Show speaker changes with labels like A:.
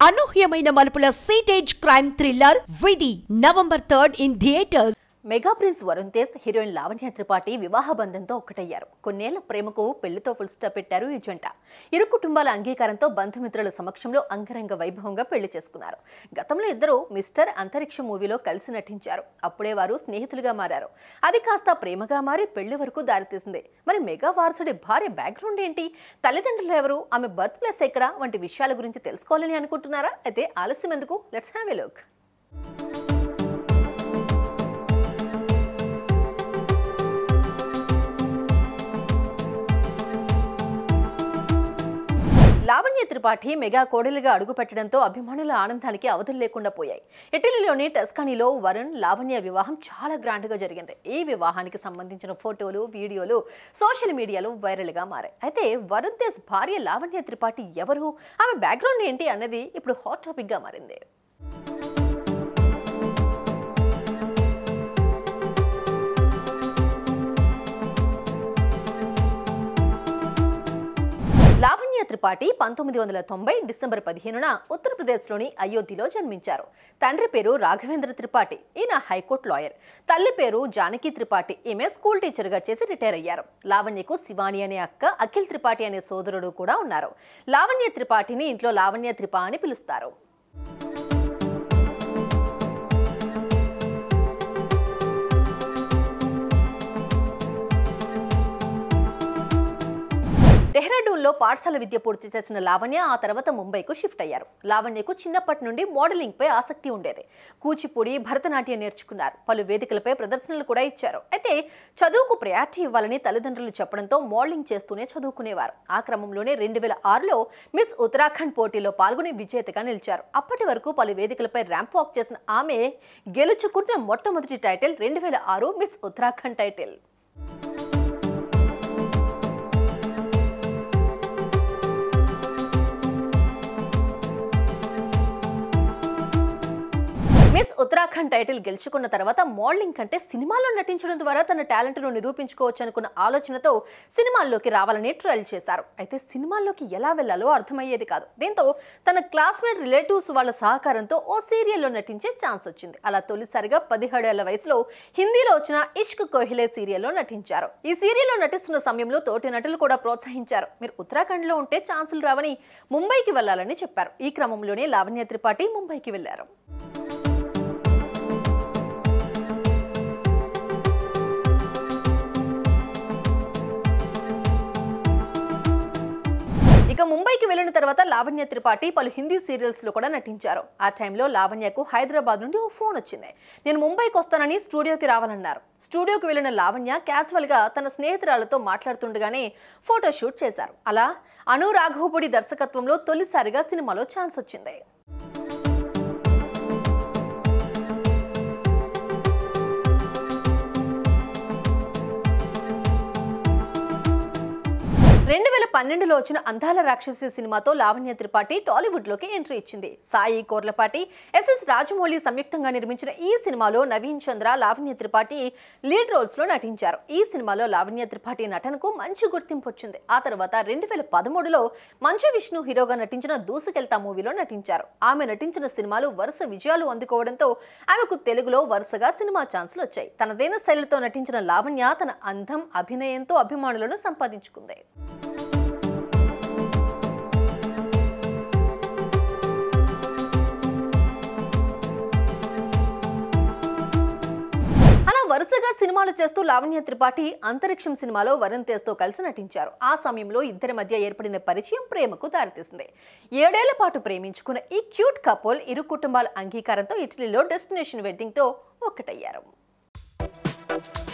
A: అనూహ్యమైన మలుపుల సీటేజ్ క్రైమ్ థ్రిల్లర్ విధి November third in theatres
B: mega prince Varun Tej heroine Lavanya Tripathi వివాహ బంధంతో ఒక్కటయ్యారు కొన్నేళ్ల ప్రేమకు పెళ్లితో ఫుల్ స్టాప్ పెట్టారు ఈ జంట ఇరు కుటుంబాల అంగీకారంతో బంధుమిత్రుల సమక్షంలో అంగరంగ వైభవంగా పెళ్లి చేసుకున్నారు గతంలో ఇద్దరు మిస్టర్ అంతరిక్ష మూవీలో కలిసి నటించారు అప్పుడే వారు స్నేహితులుగా మారారు అది కాస్త ప్రేమగా మారి పెళ్లి వరకు దారితీసింది మరి మెగా వారసుడి భార్య బ్యాక్గ్రౌండ్ ఏంటి తల్లిదండ్రులు ఎవరు ఆమె బర్త్ ప్లేస్ ఎక్కడ వంటి విషయాల గురించి తెలుసుకోవాలని అనుకుంటున్నారా అయితే ఆలస్యం ఎందుకు let's have a look Lavanya Tripathi mega కోడలిగా అడుగుపెట్టడంతో అభిమానుల ఆనందానికి అవధులు లేకుండా పోయాయి ఇటలీలోని టస్కానీలో వరుణ్ లావణ్య వివాహం చాలా గ్రాండ్గా జరిగింది ఈ వివాహానికి సంబంధించిన ఫోటోలు వీడియోలు సోషల్ మీడియాలో వైరల్గా మారాయి అయితే వరుణ్ తేజ్ భార్య లావణ్య త్రిపాఠి ఎవరు ఆమె బ్యాక్గ్రౌండ్ ఏంటి అన్నది ఇప్పుడు హాట్ టాపిక్గా మారింది లావణ్య త్రిపాఠి పంతొమ్మిది వందల తొంభై డిసెంబర్ పదిహేనున ఉత్తరప్రదేశ్లోని అయోధ్యలో జన్మించారు తండ్రి పేరు రాఘవేంద్ర త్రిపాఠి ఈయన హైకోర్టు లాయర్ తల్లి పేరు జానకి త్రిపాఠి ఈమె స్కూల్ టీచర్గా చేసి రిటైర్ అయ్యారు లావణ్యకు శివాని అనే అక్క అఖిల్ త్రిపాఠి అనే సోదరుడు కూడా ఉన్నారు లావణ్య త్రిపాఠిని ఇంట్లో లావణ్య త్రిపా అని పిలుస్తారు డెహ్రాడూన్లో పాఠశాల విద్య పూర్తి చేసిన లావణ్య ఆ తర్వాత ముంబైకు షిఫ్ట్ అయ్యారు లావణ్యకు చిన్నప్పటి నుండి మోడలింగ్ పై ఆసక్తి ఉండేది కూచిపూడి భరతనాట్యం నేర్చుకున్నారు పలు వేదికలపై ప్రదర్శనలు కూడా ఇచ్చారు అయితే చదువుకు ప్రయారిటీ ఇవ్వాలని తల్లిదండ్రులు చెప్పడంతో మోడలింగ్ చేస్తూనే చదువుకునేవారు ఆ క్రమంలోనే రెండు వేల ఆరులో మిస్ ఉత్తరాఖండ్ పోటీలో పాల్గొని విజేతగా నిలిచారు అప్పటి వరకు పలు వేదికలపై ర్యాంప్ వాక్ చేసిన ఆమె గెలుచుకున్న మొట్టమొదటి టైటిల్ రెండు వేల ఆరు miss Uttarakhand title miss Uttarakhand title గెలుచుకున్న తర్వాత మోడలింగ్ కంటే సినిమాల్లో నటించడం ద్వారా తన టాలెంట్ను నిరూపించుకోవచ్చు అనుకున్న ఆలోచనతో సినిమాల్లోకి రావాలని ట్రయల్ చేశారు అయితే సినిమాల్లోకి ఎలా వెళ్లాలో అర్థమయ్యేది కాదు దీంతో తన క్లాస్మేట్ రిలేటివ్స్ వాళ్ళ సహకారంతో ఓ సీరియల్లో నటించే ఛాన్స్ వచ్చింది అలా తొలిసారిగా పదిహేడేళ్ల వయసులో హిందీలో వచ్చిన ఇష్క్ కోహిలే సీరియల్లో నటించారు ఈ సీరియల్లో నటిస్తున్న సమయంలో తోటి నటులు కూడా ప్రోత్సహించారు మీరు ఉత్తరాఖండ్లో ఉంటే ఛాన్సులు రావని ముంబైకి వెళ్లాలని చెప్పారు ఈ క్రమంలోనే లావణ్య త్రిపాఠి ముంబైకి వెళ్లారు ఇక ముంబైకి వెళ్ళిన తర్వాత లావణ్య త్రిపాఠి పలు హిందీ సీరియల్స్ లో కూడా నటించారు ఆ టైంలో లావణ్యకు హైదరాబాద్ నుండి ఓ ఫోన్ వచ్చింది నేను ముంబైకి వస్తానని స్టూడియోకి రావాలన్నారు స్టూడియోకి వెళ్ళిన లావణ్య క్యాజువల్ గా తన స్నేహితురాలతో మాట్లాడుతుండగానే ఫోటో షూట్ చేశారు అలా అను రాఘవపూడి దర్శకత్వంలో తొలిసారిగా సినిమాలో ఛాన్స్ వచ్చింది రెండు వేల పన్నెండులో వచ్చిన అందాల రాక్షసి సినిమాతో లావణ్య త్రిపాఠి టాలీవుడ్ లోకి ఎంట్రీ ఇచ్చింది సాయి కోర్లపాటి ఎస్ఎస్ రాజమౌళి సంయుక్తంగా నిర్మించిన ఈ సినిమాలో నవీన్ చంద్ర లావణ్య త్రిపాఠి లీడ్ రోల్స్ లో నటించారు ఈ సినిమాలో లావణ్య త్రిపాఠి నటనకు మంచి గుర్తింపు వచ్చింది ఆ తర్వాత రెండు వేల పదమూడులో మంచు విష్ణు హీరోగా నటించిన దూసుకెళ్తా మూవీలో నటించారు ఆమె నటించిన సినిమాలు వరుస విజయాలు అందుకోవడంతో ఆమెకు తెలుగులో వరుసగా సినిమా ఛాన్సులు వచ్చాయి తనదైన శైలితో నటించిన లావణ్య తన అందం అభినయంతో అభిమానులను సంపాదించుకుంది అలా వరుసగా సినిమాలు చేస్తూ లావణ్య త్రిపాఠి అంతరిక్షం సినిమాలో వరుణ్ తేజ్తో కలిసి నటించారు ఆ సమయంలో ఇద్దరి మధ్య ఏర్పడిన పరిచయం ప్రేమకు దారితీసింది ఏడేళ్ల పాటు ప్రేమించుకున్న ఈ క్యూట్ కపుల్ ఇరు కుటుంబాల అంగీకారంతో ఇటలీలో డెస్టినేషన్ వెడ్డింగ్తో ఒక్కటయ్యారు